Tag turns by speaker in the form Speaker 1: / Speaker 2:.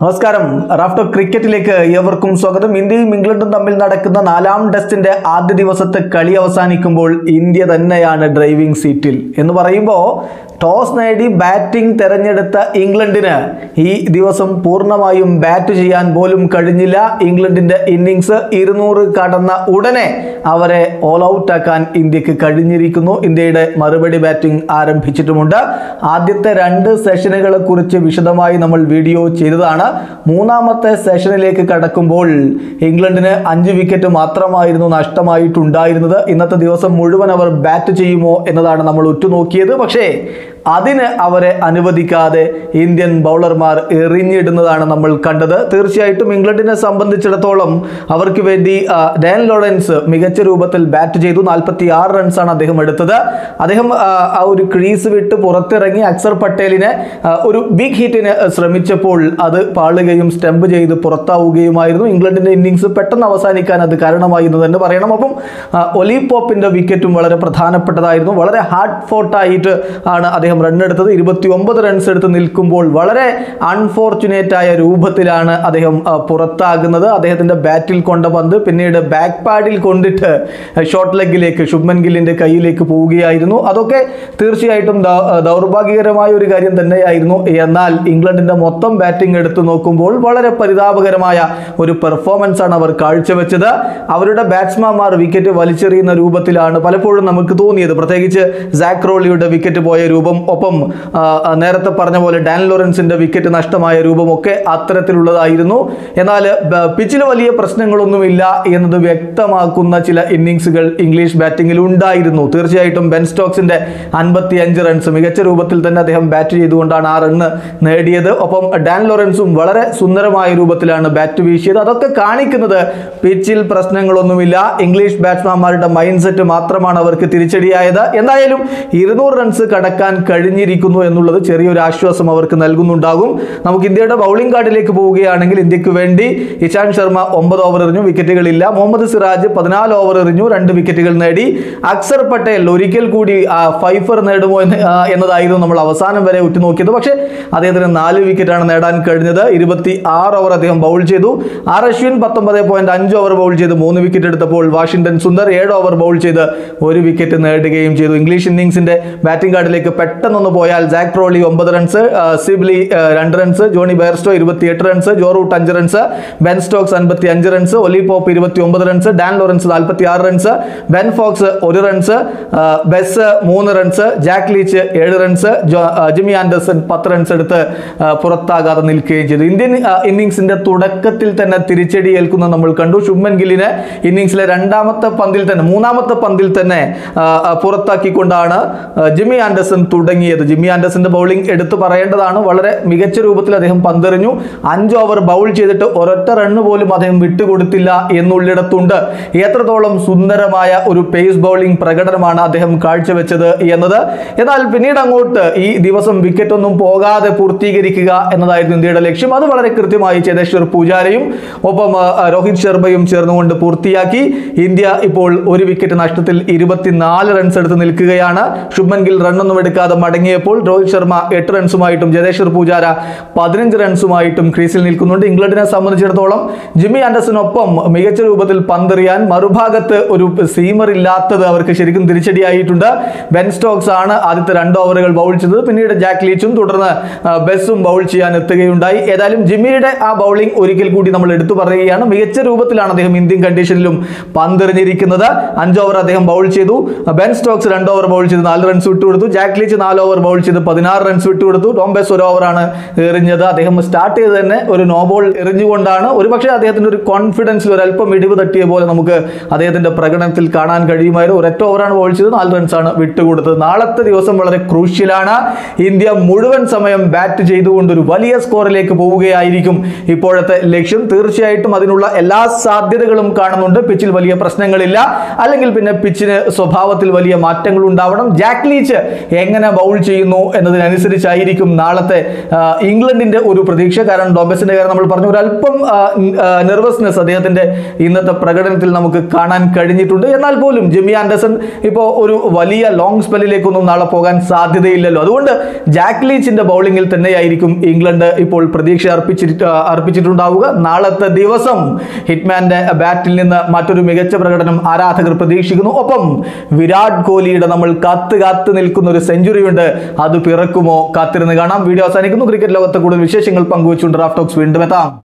Speaker 1: നമസ്കാരം റാഫ്റ്റോ ക്രിക്കറ്റിലേക്ക് ഏവർക്കും സ്വാഗതം ഇന്ത്യയും ഇംഗ്ലണ്ടും തമ്മിൽ നടക്കുന്ന നാലാം ടെസ്റ്റിന്റെ ആദ്യ ദിവസത്തെ കളി അവസാനിക്കുമ്പോൾ ഇന്ത്യ തന്നെയാണ് ഡ്രൈവിംഗ് സീറ്റിൽ എന്ന് പറയുമ്പോൾ ടോസ് നേടി ബാറ്റിംഗ് തെരഞ്ഞെടുത്ത ഇംഗ്ലണ്ടിന് ഈ ദിവസം പൂർണ്ണമായും ബാറ്റ് ചെയ്യാൻ പോലും കഴിഞ്ഞില്ല ഇംഗ്ലണ്ടിന്റെ ഇന്നിങ്സ് ഇരുന്നൂറ് കടന്ന ഉടനെ അവരെ ഓൾ ഔട്ട് ആക്കാൻ ഇന്ത്യക്ക് കഴിഞ്ഞിരിക്കുന്നു ഇന്ത്യയുടെ മറുപടി ബാറ്റിംഗ് ആരംഭിച്ചിട്ടുമുണ്ട് ആദ്യത്തെ രണ്ട് സെഷനുകളെ കുറിച്ച് വിശദമായി നമ്മൾ വീഡിയോ ചെയ്തതാണ് മൂന്നാമത്തെ സെഷനിലേക്ക് കടക്കുമ്പോൾ ഇംഗ്ലണ്ടിന് അഞ്ച് വിക്കറ്റ് മാത്രമായിരുന്നു നഷ്ടമായിട്ടുണ്ടായിരുന്നത് ഇന്നത്തെ ദിവസം മുഴുവൻ അവർ ബാറ്റ് ചെയ്യുമോ എന്നതാണ് നമ്മൾ ഉറ്റുനോക്കിയത് പക്ഷേ അതിന് അവരെ അനുവദിക്കാതെ ഇന്ത്യൻ ബൗളർമാർ എറിഞ്ഞിടുന്നതാണ് നമ്മൾ കണ്ടത് തീർച്ചയായിട്ടും ഇംഗ്ലണ്ടിനെ സംബന്ധിച്ചിടത്തോളം അവർക്ക് വേണ്ടി ആ, ഡാൻ ലോറൻസ് മികച്ച രൂപത്തിൽ ബാറ്റ് ചെയ്തു നാൽപ്പത്തി ആറ് റൺസാണ് അദ്ദേഹം എടുത്തത് അദ്ദേഹം ആ, ആ ഒരു ക്രീസ് വിട്ട് പുറത്തിറങ്ങി അക്സർ പട്ടേലിനെ ആ, ഒരു ബിഗ് ഹിറ്റിന് ശ്രമിച്ചപ്പോൾ അത് പാളുകയും സ്റ്റംപ് ചെയ്ത് പുറത്താവുകയുമായിരുന്നു ഇംഗ്ലണ്ടിന്റെ ഇന്നിങ്സ് പെട്ടെന്ന് അവസാനിക്കാൻ അത് കാരണമായി എന്ന് തന്നെ പറയണം അപ്പം ആ, ഒലി പോപ്പിന്റെ വിക്കറ്റും വളരെ പ്രധാനപ്പെട്ടതായിരുന്നു വളരെ ഹാർഡ് ഫോർട്ടായിട്ട് ആണ് അദ്ദേഹം റൺ എടുത്തത് ഇരുപത്തി ഒമ്പത് റൺസ് എടുത്ത് നിൽക്കുമ്പോൾ വളരെ അൺഫോർച്ചുനേറ്റ് ആയ രൂപത്തിലാണ് അദ്ദേഹം ആ, പുറത്താകുന്നത് അദ്ദേഹത്തിന്റെ ബാറ്റിൽ കൊണ്ട പന്ത് പിന്നീട് ബാക്ക് പാഡിൽ കൊണ്ടിട്ട് ഷോർട്ട് ലെഗിലേക്ക് ശുഭ്മൻ ഗില്ലിന്റെ കയ്യിലേക്ക് പോവുകയായിരുന്നു അതൊക്കെ തീർച്ചയായിട്ടും ദൗ- ദൗർഭാഗ്യകരമായ ഒരു കാര്യം തന്നെയായിരുന്നു എന്നാൽ ഇംഗ്ലണ്ടിന്റെ മൊത്തം ബാറ്റിംഗ് എടുത്തു നോക്കുമ്പോൾ വളരെ പരിതാപകരമായ ഒരു പെർഫോമൻസ് ആണ് അവർ കാഴ്ചവെച്ചത് അവരുടെ ബാറ്റ്സ്മാൻമാർ വിക്കറ്റ് വലിച്ചെറിയുന്ന രൂപത്തിലാണ് പലപ്പോഴും നമുക്ക് തോന്നിയത് പ്രത്യേകിച്ച് സാക് റോളിയുടെ വിക്കറ്റ് പോയ രൂപം ഒപ്പം ആ, ആ, നേരത്തെ പറഞ്ഞ പോലെ ഡാൻ ലോറൻസിന്റെ വിക്കറ്റ് നഷ്ടമായ രൂപമൊക്കെ അത്തരത്തിലുള്ളതായിരുന്നു എന്നാൽ പിച്ചിൽ വലിയ പ്രശ്നങ്ങളൊന്നുമില്ല എന്നത് വ്യക്തമാക്കുന്ന ചില ഇന്നിങ്സുകൾ ഇംഗ്ലീഷ് ബാറ്റിംഗിൽ ഉണ്ടായിരുന്നു തീർച്ചയായിട്ടും ബെൻ സ്റ്റോക്സിന്റെ അൻപത്തി അഞ്ച് റൺസ് മികച്ച രൂപത്തിൽ തന്നെ അദ്ദേഹം ബാറ്റ് ചെയ്തുകൊണ്ടാണ് ആ റണ്ണ് നേടിയത് ഒപ്പം ഡാൻ ലോറൻസും വളരെ സുന്ദരമായ രൂപത്തിലാണ് ബാറ്റ് വീശിയത് അതൊക്കെ കാണിക്കുന്നത് പിച്ചിൽ പ്രശ്നങ്ങളൊന്നുമില്ല ഇംഗ്ലീഷ് ബാറ്റ്സ്മാൻമാരുടെ മൈൻഡ് സെറ്റ് മാത്രമാണ് അവർക്ക് തിരിച്ചടിയായത് എന്തായാലും ഇരുന്നൂറ് റൺസ് കടക്കാൻ കഴിഞ്ഞിരിക്കുന്നു എന്നുള്ളത് ചെറിയൊരു ആശ്വാസം അവർക്ക് നൽകുന്നുണ്ടാകും നമുക്ക് ഇന്ത്യയുടെ ബൗളിംഗ് കാർഡിലേക്ക് പോവുകയാണെങ്കിൽ ഇന്ത്യക്ക് വേണ്ടി ഇഷാന്ത് ശർമ്മ ഒമ്പത് ഓവർ എറിഞ്ഞു വിക്കറ്റുകളില്ല മുഹമ്മദ് സിറാജ് പതിനാല് ഓവർ എറിഞ്ഞു രണ്ട് വിക്കറ്റുകൾ നേടി അക്സർ പട്ടേൽ ഒരിക്കൽ കൂടി ആ, ഫൈഫർ നേടുമോ എന്ന് ആ, എന്നതായിരുന്നു നമ്മൾ അവസാനം വരെ ഉറ്റുനോക്കിയത് പക്ഷേ അദ്ദേഹത്തിന് നാല് വിക്കറ്റാണ് നേടാൻ കഴിഞ്ഞത് ഇരുപത്തി ആറ് ഓവർ അദ്ദേഹം ബൗൾ ചെയ്തു ആർ അശ്വിൻ പത്തൊമ്പത് പോയിന്റ് അഞ്ച് ഓവർ ബൗൾ ചെയ്ത് മൂന്ന് വിക്കറ്റ് എടുത്തപ്പോൾ വാഷിംഗ്ടൺ സുന്ദർ ഏഴ് ഓവർ ബൗൾ ചെയ്ത് ഒരു വിക്കറ്റ് നേടുകയും ചെയ്തു ഇംഗ്ലീഷ് ഇന്നിംഗ്സിന്റെ ബാറ്റിംഗ് കാർഡിലേക്ക് പെട്ടെന്നൊന്ന് പോയാൽ ജാക്ക് ട്രോളി ഒമ്പത് റൺസ് സിബ്ലി ആ, രണ്ട് റൺസ് ജോണി ബെയർസ്റ്റോ ഇരുപത്തിയെട്ട് റൺസ് ജോ റൂട്ട് അഞ്ച് റൺസ് ബെൻ സ്റ്റോക്സ് അൻപത്തി അഞ്ച് റൺസ് ഒലി പോപ്പ് ഇരുപത്തി ഒമ്പത് റൺസ് ഡാൻ ലോറൻസ് നാൽപ്പത്തി ആറ് റൺസ് ബെൻ ഫോക്സ് ഒരു റൺസ് ആ, ബെസ് മൂന്ന് റൺസ് ജാക്ക് ലീച്ച് ഏഴ് റൺസ് ജോ- ആ, ജിമ്മി ആൻഡർസൺ പത്ത് റൺസ് എടുത്ത് ആ, പുറത്താകാതെ നിൽക്കുകയും ചെയ്തു ഇന്ത്യൻ ആ, ഇന്നിംഗ്സിന്റെ തുടക്കത്തിൽ തന്നെ തിരിച്ചടി ഏൽക്കുന്ന നമ്മൾ കണ്ടു ശുഭ്മൻ ഗില്ലിനെ ഇന്നിംഗ്സിലെ രണ്ടാമത്തെ പന്തിൽ തന്നെ മൂന്നാമത്തെ പന്തിൽ തന്നെ ആ, ആ, പുറത്താക്കിക്കൊണ്ടാണ് ആ, ജിമ്മി ആൻഡർസൺ തുടങ്ങിയത് ജിമ്മി ആൻഡർസന്റെ ബൗളിംഗ് എടുത്തു പറയേണ്ടതാണ് വളരെ മികച്ച രൂപത്തിൽ അദ്ദേഹം പന്തെറിഞ്ഞു അഞ്ച് ഓവർ ബൗൾ ചെയ്തിട്ട് ഒരൊറ്റ റണ്ണ് പോലും അദ്ദേഹം വിട്ടുകൊടുത്തില്ല എന്നുള്ളിടത്തുണ്ട് എത്രത്തോളം സുന്ദരമായ ഒരു പേസ് ബൗളിംഗ് പ്രകടനമാണ് അദ്ദേഹം കാഴ്ചവെച്ചത് എന്നത് എന്നാൽ പിന്നീട് അങ്ങോട്ട് ഈ ദിവസം വിക്കറ്റ് ഒന്നും പോകാതെ പൂർത്തീകരിക്കുക എന്നതായിരുന്നു ഇന്ത്യയുടെ ലക്ഷ്യം അത് വളരെ കൃത്യമായി ചേതേശ്വർ പൂജാരയും ഒപ്പം ആ, രോഹിത് ശർമ്മയും ചേർന്നുകൊണ്ട് പൂർത്തിയാക്കി ഇന്ത്യ ഇപ്പോൾ ഒരു വിക്കറ്റ് നഷ്ടത്തിൽ ഇരുപത്തിനാല് റൺസ് എടുത്ത് നിൽക്കുകയാണ് ശുഭ്മൻ ഗിൽ റണ്ണൊന്നും എടുക്കാതെ മടങ്ങിയപ്പോൾ രോഹിത് ശർമ്മ എട്ട് റൺസുമായിട്ടും ജതേശ്വർ പൂജാര പതിനഞ്ച് റൺസുമായിട്ടും ക്രീസിൽ നിൽക്കുന്നുണ്ട് ഇംഗ്ലണ്ടിനെ സംബന്ധിച്ചിടത്തോളം ജിമ്മി ആൻഡർസനൊപ്പം മികച്ച രൂപത്തിൽ പന്തെറിയാൻ മറുഭാഗത്ത് ഒരു സീമർ ഇല്ലാത്തത് അവർക്ക് ശരിക്കും തിരിച്ചടിയായിട്ടുണ്ട് ബെൻ സ്റ്റോക്സ് ആണ് ആദ്യത്തെ രണ്ട് ഓവറുകൾ ബൗൾ ചെയ്തത് പിന്നീട് ജാക്ക് ലീച്ചും തുടർന്ന് ആ, ബെസ്സും ബൗൾ ചെയ്യാൻ എത്തുകയുണ്ടായി ഏതായാലും ജിമ്മിയുടെ ആ ബൗളിംഗ് ഒരിക്കൽ കൂടി നമ്മൾ എടുത്തു പറയുകയാണ് മികച്ച രൂപത്തിലാണ് അദ്ദേഹം ഇന്ത്യൻ കണ്ടീഷനിലും പന്തെറിഞ്ഞിരിക്കുന്നത് അഞ്ച് ഓവർ അദ്ദേഹം ബൗൾ ചെയ്തു ബെൻ സ്റ്റോക്സ് രണ്ട് ഓവർ ബൗൾ ചെയ്ത് നാല് റൺസ് വിട്ടുകൊടുത്തു ജാക്ക് ലീച്ച് നാല് ഓവർ ബൗൾ ചെയ്ത് പതിനാറ് റൺസ് വിട്ടുകൊടുത്തു ടോം ബെസ് ഒരു ഓവറാണ് എറിഞ്ഞത് അദ്ദേഹം സ്റ്റാർട്ട് ചെയ്ത് തന്നെ ഒരു നോ ബോൾ എറിഞ്ഞുകൊണ്ടാണ് ഒരുപക്ഷെ അദ്ദേഹത്തിന്റെ ഒരു കോൺഫിഡൻസിൽ ഒരു അല്പം ഇടിവ് തട്ടിയ പോലെ നമുക്ക് അദ്ദേഹത്തിന്റെ പ്രകടനത്തിൽ കാണാൻ കഴിയുമായിരുന്നു ഒരൊറ്റ ഓവറാണ് ബൗൾ ചെയ്ത് നാല് റൺസാണ് വിട്ടുകൊടുത്തത് നാളത്തെ ദിവസം വളരെ ക്രൂഷ്യലാണ് ഇന്ത്യ മുഴുവൻ സമയം ബാറ്റ് ചെയ്തുകൊണ്ട് ഒരു വലിയ സ്കോറിലേക്ക് പോവുകയായിരിക്കും ഇപ്പോഴത്തെ ലക്ഷ്യം തീർച്ചയായിട്ടും അതിനുള്ള എല്ലാ സാധ്യതകളും കാണുന്നുണ്ട് പിച്ചിൽ വലിയ പ്രശ്നങ്ങളില്ല അല്ലെങ്കിൽ പിന്നെ പിച്ചിന് സ്വഭാവത്തിൽ വലിയ മാറ്റങ്ങൾ ഉണ്ടാവണം ജാക്ക് ലീച്ച് എങ്ങനെ ബൗൾ ചെയ്യുന്നു എന്നതിനനുസരിച്ചായിരിക്കും നാളത്തെ ആ, ഇംഗ്ലണ്ടിന്റെ ഒരു പ്രതീക്ഷ കാരണം ഡോബസിന്റെ കാര്യം നമ്മൾ പറഞ്ഞു ഒരല്പം നെർവസ്നെസ് അദ്ദേഹത്തിന്റെ ഇന്നത്തെ പ്രകടനത്തിൽ നമുക്ക് കാണാൻ കഴിഞ്ഞിട്ടുണ്ട് എന്നാൽ പോലും ജെമി ആൻഡർസൺ ഇപ്പോൾ ഒരു വലിയ ലോങ് സ്പെല്ലിലേക്കൊന്നും നാളെ പോകാൻ സാധ്യതയില്ലല്ലോ അതുകൊണ്ട് ജാക്ക് ലീച്ചിന്റെ ബൗളിംഗിൽ തന്നെയായിരിക്കും ഇംഗ്ലണ്ട് ഇപ്പോൾ പ്രതീക്ഷ അർപ്പിച്ചിട്ട് അർപ്പിച്ചിട്ടുണ്ടാവുക നാളത്തെ ദിവസം ഹിറ്റ്മാന്റെ ബാറ്റിൽ നിന്ന് മറ്റൊരു മികച്ച പ്രകടനം ആരാധകർ പ്രതീക്ഷിക്കുന്നു ഒപ്പം വിരാട് കോഹ്ലിയുടെ നമ്മൾ കാത്ത് കാത്ത് നിൽക്കുന്ന ഒരു സെഞ്ചുറി ഉണ്ട് അത് പിറക്കുമോ കാത്തിരുന്ന് കാണാം വീഡിയോ അവസാനിക്കുന്നു ക്രിക്കറ്റ് ലോകത്തെ കൂടുതൽ വിശേഷങ്ങൾ പങ്കുവച്ചുകൊണ്ട് റാഫ് ടോക്സ് വീണ്ടും എത്താം